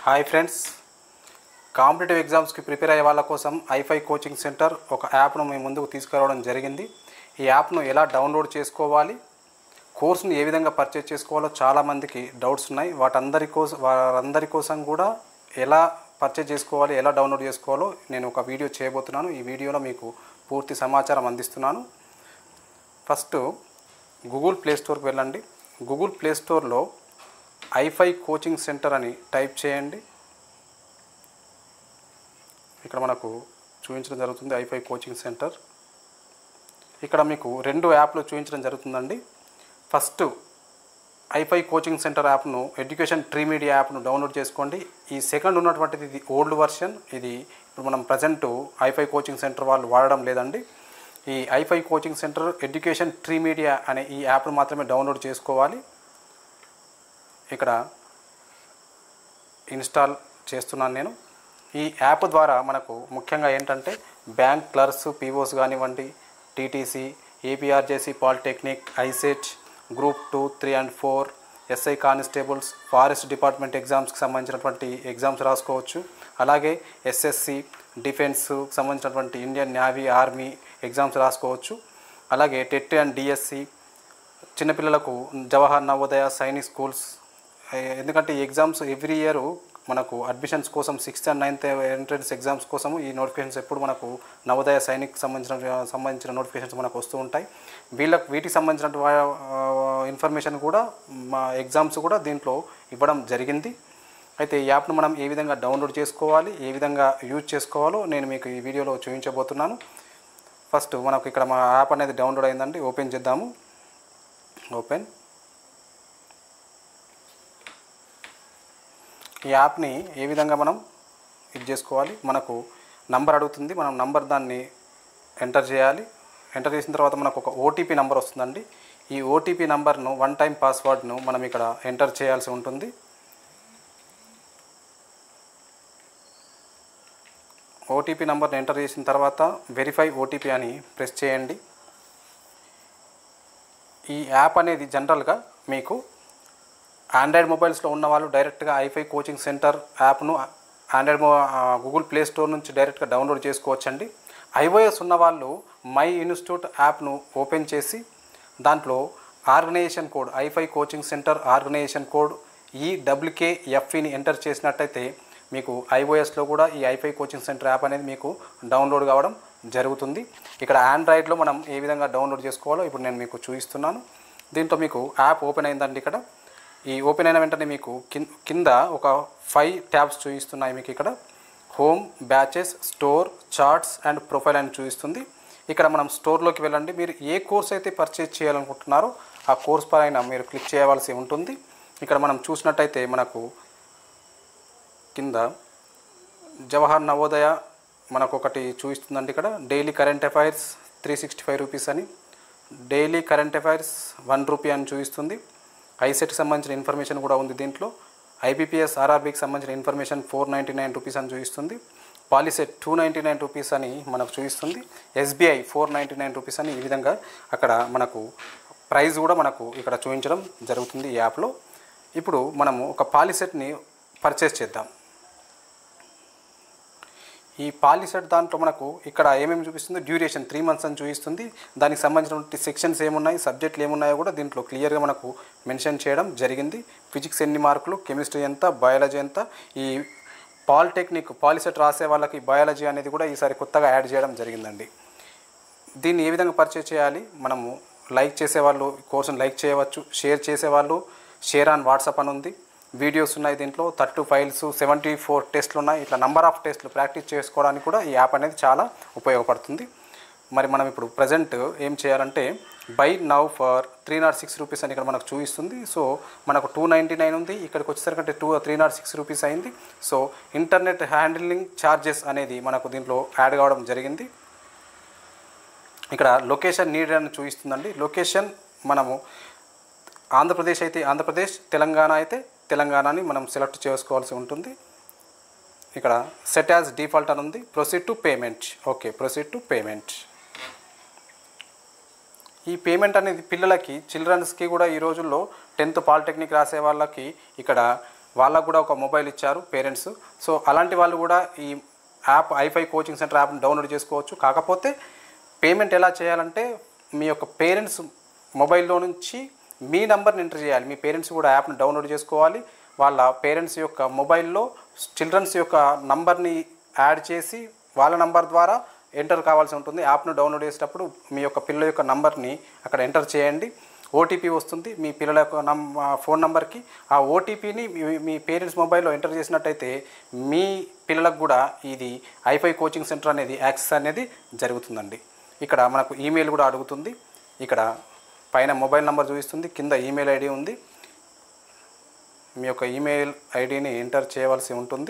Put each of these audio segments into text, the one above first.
hi friends competitive ఎగ్జామ్స్కి prepare అయ్యే వాళ్ళ కోసం ఐఫై కోచింగ్ సెంటర్ ఒక యాప్ను మీ ముందుకు తీసుకురావడం జరిగింది ఈ యాప్ను ఎలా డౌన్లోడ్ చేసుకోవాలి కోర్సును ఏ విధంగా పర్చేజ్ చేసుకోవాలో చాలామందికి డౌట్స్ ఉన్నాయి వాటందరి కోసం వారందరి కోసం కూడా ఎలా పర్చేజ్ చేసుకోవాలి ఎలా డౌన్లోడ్ చేసుకోవాలో నేను ఒక వీడియో చేయబోతున్నాను ఈ వీడియోలో మీకు పూర్తి సమాచారం అందిస్తున్నాను ఫస్ట్ గూగుల్ ప్లే స్టోర్కి వెళ్ళండి గూగుల్ ప్లే స్టోర్లో ఐఫై కోచింగ్ సెంటర్ అని టైప్ చేయండి ఇక్కడ మనకు చూపించడం జరుగుతుంది ఐఫై కోచింగ్ సెంటర్ ఇక్కడ మీకు రెండు యాప్లు చూపించడం జరుగుతుందండి ఫస్ట్ ఐఫై కోచింగ్ సెంటర్ యాప్ను ఎడ్యుకేషన్ ట్రీ మీడియా యాప్ను డౌన్లోడ్ చేసుకోండి ఈ సెకండ్ ఉన్నటువంటిది ఇది ఓల్డ్ వర్షన్ ఇది ఇప్పుడు మనం ప్రజెంట్ ఐఫై కోచింగ్ సెంటర్ వాళ్ళు వాడడం లేదండి ఈ ఐఫై coaching center education tree media అనే ఈ యాప్ను మాత్రమే డౌన్లోడ్ చేసుకోవాలి ఇక్కడ ఇన్స్టాల్ చేస్తున్నాను నేను ఈ యాప్ ద్వారా మనకు ముఖ్యంగా ఏంటంటే బ్యాంక్ క్లర్క్స్ పీఓస్ కానివ్వండి TTC APRJC polytechnic ICET group two three and four SI constables forest department ఎగ్జామ్స్కి సంబంధించినటువంటి ఎగ్జామ్స్ రాసుకోవచ్చు అలాగే ఎస్ఎస్సి డిఫెన్స్కి సంబంధించినటువంటి ఇండియన్ నేవీ ఆర్మీ ఎగ్జామ్స్ రాసుకోవచ్చు అలాగే టెట్ అండ్ డిఎస్సి చిన్నపిల్లలకు జవహర్ నవోదయ సైనిక్ స్కూల్స్ ఏ- ఎందుకంటే ఈ ఎగ్జామ్స్ ఎవ్రీ ఇయర్ మనకు అడ్మిషన్స్ కోసం sixth and ninth entrance exams కోసం ఈ నోటిఫికేషన్స్ ఎప్పుడు మనకు నవోదయ సైనిక్ సంబంధించిన సంబంధించిన నోటిఫికేషన్స్ మనకు వస్తూ ఉంటాయి వీళ్ళకి వీటికి సంబంధించిన ఇన్ఫర్మేషన్ కూడా మా ఎగ్జామ్స్ కూడా దీంట్లో ఇవ్వడం జరిగింది అయితే ఈ యాప్ను మనం ఏ విధంగా డౌన్లోడ్ చేసుకోవాలి ఏ విధంగా యూజ్ చేసుకోవాలో నేను మీకు ఈ వీడియోలో చూపించబోతున్నాను ఫస్ట్ మనకు ఇక్కడ మా యాప్ అనేది డౌన్లోడ్ అయిందండి ఓపెన్ చేద్దాము ఓపెన్ ఈ యాప్ని ఏ విధంగా మనం ఇది చేసుకోవాలి మనకు నంబర్ అడుగుతుంది మనం నంబర్ దాన్ని ఎంటర్ చేయాలి ఎంటర్ చేసిన తర్వాత మనకు ఒక ఓటీపీ నంబర్ వస్తుందండి ఈ ఓటీపీ నంబర్ను వన్ టైం పాస్వర్డ్ను మనం ఇక్కడ ఎంటర్ చేయాల్సి ఉంటుంది ఓటీపీ నంబర్ని ఎంటర్ చేసిన తర్వాత వెరిఫై ఓటీపీ అని ప్రెస్ చేయండి ఈ యాప్ అనేది జనరల్గా మీకు ఆండ్రాయిడ్ మొబైల్స్లో ఉన్న వాళ్ళు డైరెక్ట్గా ఐఫై కోచింగ్ సెంటర్ యాప్ను ఆండ్రాయిడ్ మొ గూగుల్ ప్లే స్టోర్ నుంచి డైరెక్ట్గా డౌన్లోడ్ చేసుకోవచ్చండి ఐఓఎస్ ఉన్న వాళ్ళు మై ఇన్స్టిట్యూట్ యాప్ను ఓపెన్ చేసి దాంట్లో ఆర్గనైజేషన్ కోడ్ ఐఫై కోచింగ్ సెంటర్ ఆర్గనైజేషన్ కోడ్ ఈ డబ్ల్యూకే ఎఫ్ఈని ఎంటర్ చేసినట్టయితే మీకు ఐఓఎస్లో కూడా ఈ ఐఫై కోచింగ్ సెంటర్ యాప్ అనేది మీకు డౌన్లోడ్ కావడం జరుగుతుంది ఇక్కడ ఆండ్రాయిడ్లో మనం ఏ విధంగా డౌన్లోడ్ చేసుకోవాలో ఇప్పుడు నేను మీకు చూపిస్తున్నాను దీంట్లో మీకు యాప్ ఓపెన్ అయిందండి ఇక్కడ ఈ ఓపెన్ అయిన వెంటనే మీకు కిం- కింద ఒక ఫైవ్ ట్యాబ్స్ చూపిస్తున్నాయి మీకు ఇక్కడ home batches store charts and profile అని చూపిస్తుంది ఇక్కడ మనం స్టోర్లోకి వెళ్ళండి మీరు ఏ కోర్స్ అయితే పర్చేజ్ చేయాలనుకుంటున్నారో ఆ కోర్స్ పైన మీరు క్లిక్ చేయవలసి ఉంటుంది ఇక్కడ మనం చూసినట్టయితే మనకు కింద జవహర్ నవోదయ మనకు ఒకటి చూపిస్తుందండి ఇక్కడ daily current affairs three sixty five rupees అని daily current affairs one rupee అని చూపిస్తుంది ఐసెట్కి సంబంధించిన ఇన్ఫర్మేషన్ కూడా ఉంది దీంట్లో ఐబీపీఎస్ ఆర్ఆర్బీకి సంబంధించిన information four ninety nine rupees అని చూపిస్తుంది POLYCET two ninety nine rupees అని మనకు చూపిస్తుంది SBI four ninety nine rupees అని ఈ విధంగా అక్కడ మనకు ప్రైస్ కూడా మనకు ఇక్కడ చూపించడం జరుగుతుంది ఈ యాప్లో ఇప్పుడు మనము ఒక పాలిసెట్ని పర్చేస్ చేద్దాం ఈ పాలిసెట్ దాంట్లో మనకు ఇక్కడ ఏమేమి చూపిస్తుంది డ్యూరేషన్ త్రీ మంత్స్ అని చూపిస్తుంది దానికి సంబంధించినటువంటి సెక్షన్స్ ఏమున్నాయి సబ్జెక్టులు ఏమున్నాయో కూడా దీంట్లో క్లియర్గా మనకు మెన్షన్ చేయడం జరిగింది ఫిజిక్స్ ఎన్ని మార్కులు కెమిస్ట్రీ ఎంత బయాలజీ ఎంత ఈ పాలిటెక్నిక్ పాలిసెట్ రాసే వాళ్ళకి బయాలజీ అనేది కూడా ఈసారి కొత్తగా యాడ్ చేయడం జరిగిందండి దీన్ని ఏ విధంగా పర్చేస్ చేయాలి మనము లైక్ చేసేవాళ్ళు కోర్సును లైక్ చేయవచ్చు షేర్ చేసేవాళ్ళు షేర్ ఆన్ వాట్సాప్ అని ఉంది వీడియోస్ ఉన్నాయి దీంట్లో థర్టీ ఫైల్స్ సెవెంటీ ఫోర్ టెస్ట్లు ఉన్నాయి ఇట్లా నంబర్ ఆఫ్ టెస్ట్లు ప్రాక్టీస్ చేసుకోవడానికి కూడా ఈ యాప్ అనేది చాలా ఉపయోగపడుతుంది మరి మనం ఇప్పుడు ప్రజెంట్ ఏం చేయాలంటే buy now for three nought six rupees అని ఇక్కడ మనకు చూపిస్తుంది సో మనకు టూ నైంటీ నైన్ ఉంది ఇక్కడికి వచ్చేసరికంటే two three nought six rupees అయింది సో ఇంటర్నెట్ హ్యాండిలింగ్ ఛార్జెస్ అనేది మనకు దీంట్లో యాడ్ కావడం జరిగింది ఇక్కడ లొకేషన్ నీడ్ అని చూపిస్తుందండి లొకేషన్ మనము ఆంధ్రప్రదేశ్ అయితే ఆంధ్రప్రదేశ్ తెలంగాణ అయితే తెలంగాణని మనం సెలెక్ట్ చేసుకోవాల్సి ఉంటుంది ఇక్కడ సెట్ యాజ్ డిఫాల్ట్ అని ఉంది proceed to payment okay proceed to payment ఈ పేమెంట్ అనేది పిల్లలకి చిల్డ్రన్స్కి కూడా ఈ రోజుల్లో టెన్త్ పాలిటెక్నిక్ రాసే వాళ్ళకి ఇక్కడ వాళ్ళకు కూడా ఒక మొబైల్ ఇచ్చారు పేరెంట్స్ సో అలాంటి వాళ్ళు కూడా ఈ యాప్ ఐఫై కోచింగ్ సెంటర్ యాప్ని డౌన్లోడ్ చేసుకోవచ్చు కాకపోతే పేమెంట్ ఎలా చేయాలంటే మీ యొక్క పేరెంట్స్ మొబైల్లో నుంచి మీ నంబర్ని ఎంటర్ చేయాలి మీ పేరెంట్స్ కూడా యాప్ని డౌన్లోడ్ చేసుకోవాలి వాళ్ళ పేరెంట్స్ యొక్క మొబైల్లో చిల్డ్రన్స్ యొక్క నంబర్ని యాడ్ చేసి వాళ్ళ నంబర్ ద్వారా ఎంటర్ కావాల్సి ఉంటుంది యాప్ను డౌన్లోడ్ చేసేటప్పుడు మీ యొక్క పిల్లల యొక్క నంబర్ని అక్కడ ఎంటర్ చేయండి ఓటీపీ వస్తుంది మీ పిల్లల యొక్క నం ఫోన్ నంబర్కి ఆ ఓటీపీని మీ పేరెంట్స్ మొబైల్లో ఎంటర్ చేసినట్టయితే మీ పిల్లలకు కూడా ఇది ఐఫై కోచింగ్ సెంటర్ అనేది యాక్సెస్ అనేది జరుగుతుందండి ఇక్కడ మనకు ఈమెయిల్ కూడా అడుగుతుంది ఇక్కడ పైన మొబైల్ నెంబర్ చూపిస్తుంది కింద ఈమెయిల్ ఐడి ఉంది మీ యొక్క ఈమెయిల్ ఐడిని ఎంటర్ చేయవలసి ఉంటుంది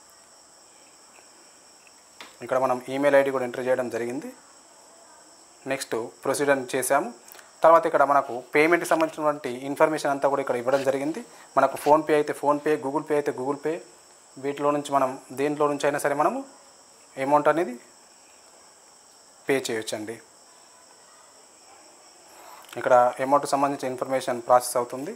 ఇక్కడ మనం ఈమెయిల్ ఐడి కూడా ఎంటర్ చేయడం జరిగింది నెక్స్ట్ ప్రొసీడర్ చేసాము తర్వాత ఇక్కడ మనకు పేమెంట్కి సంబంధించినటువంటి ఇన్ఫర్మేషన్ అంతా కూడా ఇక్కడ ఇవ్వడం జరిగింది మనకు ఫోన్పే అయితే ఫోన్పే గూగుల్ పే అయితే గూగుల్ పే వీటిలో నుంచి మనం దేంట్లో నుంచి అయినా సరే మనము అమౌంట్ అనేది పే చేయొచ్చండి ఇక్కడ అమౌంట్ సంబంధించిన ఇన్ఫర్మేషన్ ప్రాసెస్ అవుతుంది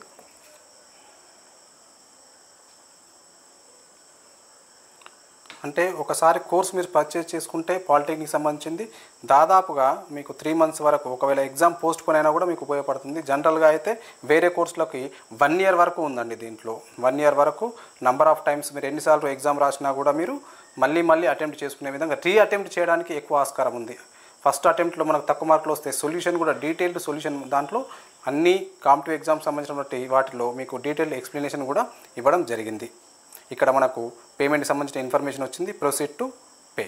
అంటే ఒకసారి కోర్స్ మీరు పర్చేస్ చేసుకుంటే పాలిటెక్నిక్ సంబంధించింది దాదాపుగా మీకు త్రీ మంత్స్ వరకు ఒకవేళ ఎగ్జామ్ పోస్ట్ పోన్ అయినా కూడా మీకు ఉపయోగపడుతుంది జనరల్గా అయితే వేరే కోర్సులకి వన్ ఇయర్ వరకు ఉందండి దీంట్లో వన్ ఇయర్ వరకు నంబర్ ఆఫ్ టైమ్స్ మీరు ఎన్నిసార్లు ఎగ్జామ్ రాసినా కూడా మీరు మళ్ళీ మళ్ళీ అటెంప్ట్ చేసుకునే విధంగా రీ అటెంప్ట్ చేయడానికి ఎక్కువ ఆస్కారం ఉంది ఫస్ట్ అటెంప్ట్లో మనకు తక్కువ మార్కులు వస్తే సొల్యూషన్ కూడా డీటెయిల్డ్ సొల్యూషన్ దాంట్లో అన్ని కాంపిటివ్ ఎగ్జామ్ సంబంధించినటువంటి వాటిలో మీకు డీటెయిల్డ్ ఎక్స్ప్లెనేషన్ కూడా ఇవ్వడం జరిగింది ఇక్కడ మనకు పేమెంట్ సంబంధించిన ఇన్ఫర్మేషన్ వచ్చింది proceed to pay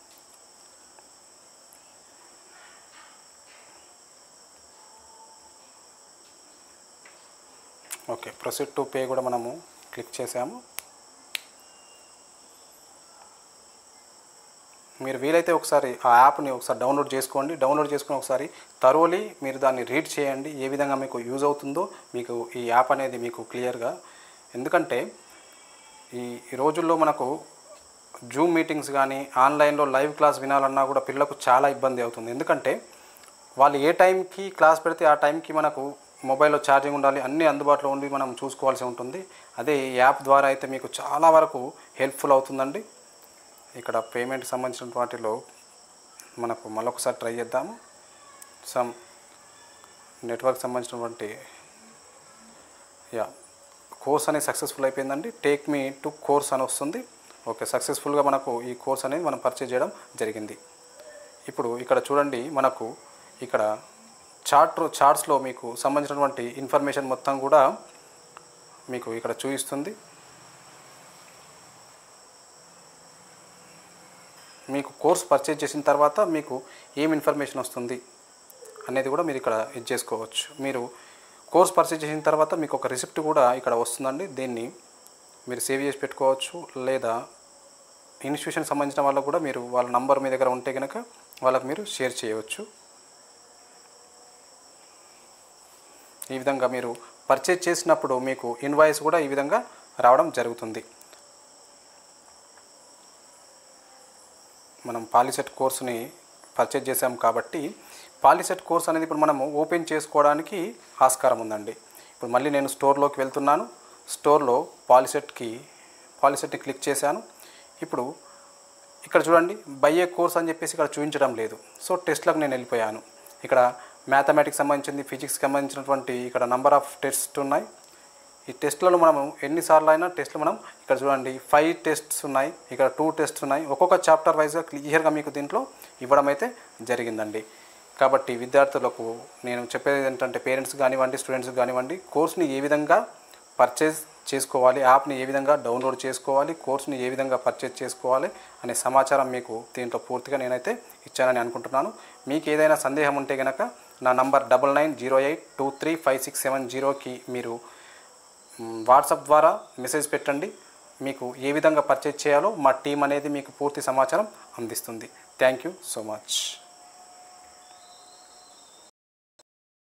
okay proceed to pay కూడా మనము క్లిక్ చేసాము మీరు వీలైతే ఒకసారి ఆ యాప్ని ఒకసారి డౌన్లోడ్ చేసుకోండి డౌన్లోడ్ చేసుకుని ఒకసారి తరోలీ మీరు దాన్ని రీడ్ చేయండి ఏ విధంగా మీకు యూజ్ అవుతుందో మీకు ఈ యాప్ అనేది మీకు క్లియర్గా ఎందుకంటే ఈ ఈ రోజుల్లో మనకు జూమ్ మీటింగ్స్ కానీ ఆన్లైన్లో లైవ్ క్లాస్ వినాలన్నా కూడా పిల్లలకు చాలా ఇబ్బంది అవుతుంది ఎందుకంటే వాళ్ళు ఏ టైంకి క్లాస్ పెడితే ఆ టైంకి మనకు మొబైల్లో ఛార్జింగ్ ఉండాలి అన్నీ అందుబాటులో ఉండి మనం చూసుకోవాల్సి ఉంటుంది అదే ఈ యాప్ ద్వారా అయితే మీకు చాలా వరకు హెల్ప్ఫుల్ అవుతుందండి ఇక్కడ పేమెంట్ సంబంధించిన వాటిలో మనకు మరొకసారి ట్రై చేద్దాము సమ్ నెట్వర్క్ సంబంధించినటువంటి యా కోర్స్ అనేది సక్సెస్ఫుల్ అయిపోయిందండి టేక్ మీ టు కోర్స్ అని వస్తుంది ఓకే సక్సెస్ఫుల్గా మనకు ఈ కోర్స్ అనేది మనం పర్చేజ్ చేయడం జరిగింది ఇప్పుడు ఇక్కడ చూడండి మనకు ఇక్కడ చార్ట్ చార్ట్స్లో మీకు సంబంధించినటువంటి ఇన్ఫర్మేషన్ మొత్తం కూడా మీకు ఇక్కడ చూపిస్తుంది మీకు కోర్స్ పర్చేజ్ చేసిన తర్వాత మీకు ఏం ఇన్ఫర్మేషన్ వస్తుంది అనేది కూడా మీరు ఇక్కడ ఇది చేసుకోవచ్చు మీరు కోర్స్ పర్చేజ్ చేసిన తర్వాత మీకు ఒక రిసిప్ట్ కూడా ఇక్కడ వస్తుందండి దీన్ని మీరు సేవ్ చేసి పెట్టుకోవచ్చు లేదా ఇన్స్టిట్యూషన్ సంబంధించిన వాళ్ళకు కూడా మీరు వాళ్ళ నంబర్ మీ దగ్గర ఉంటే కనుక వాళ్ళకు మీరు షేర్ చేయవచ్చు ఈ విధంగా మీరు పర్చేజ్ చేసినప్పుడు మీకు ఇన్వాయిస్ కూడా ఈ విధంగా రావడం జరుగుతుంది మనం పాలిసెట్ కోర్సుని పర్చేజ్ చేసాం కాబట్టి పాలిసెట్ కోర్స్ అనేది ఇప్పుడు మనము ఓపెన్ చేసుకోవడానికి ఆస్కారం ఉందండి ఇప్పుడు మళ్ళీ నేను స్టోర్లోకి వెళ్తున్నాను స్టోర్లో పాలిసెట్కి పాలిసెట్ని క్లిక్ చేశాను ఇప్పుడు ఇక్కడ చూడండి బై ఏ కోర్స్ అని చెప్పేసి ఇక్కడ చూపించడం లేదు సో టెస్ట్లకు నేను వెళ్ళిపోయాను ఇక్కడ మ్యాథమెటిక్స్ సంబంధించింది ఫిజిక్స్కి సంబంధించినటువంటి ఇక్కడ నంబర్ ఆఫ్ టెస్ట్ ఉన్నాయి ఈ టెస్ట్లలో మనం ఎన్నిసార్లు అయినా టెస్ట్లు మనం ఇక్కడ చూడండి ఫైవ్ టెస్ట్స్ ఉన్నాయి ఇక్కడ టూ టెస్ట్స్ ఉన్నాయి ఒక్కొక్క చాప్టర్ వైజ్గా క్లియర్గా మీకు దీంట్లో ఇవ్వడం అయితే జరిగిందండి కాబట్టి విద్యార్థులకు నేను చెప్పేది ఏంటంటే పేరెంట్స్ కానివ్వండి స్టూడెంట్స్ కానివ్వండి కోర్స్ని ఏ విధంగా పర్చేజ్ చేసుకోవాలి యాప్ని ఏ విధంగా డౌన్లోడ్ చేసుకోవాలి కోర్స్ని ఏ విధంగా పర్చేజ్ చేసుకోవాలి అనే సమాచారం మీకు దీంట్లో పూర్తిగా నేనైతే ఇచ్చానని అనుకుంటున్నాను మీకు ఏదైనా సందేహం ఉంటే కనుక నా number double nine zero eight two three five six seven జీరోకి మీరు మ్, వాట్సాప్ ద్వారా మెసేజ్ పెట్టండి మీకు ఏ విధంగా పర్చేజ్ చేయాలో మా టీం అనేది మీకు పూర్తి సమాచారం అందిస్తుంది థ్యాంక్ యూ సో మచ్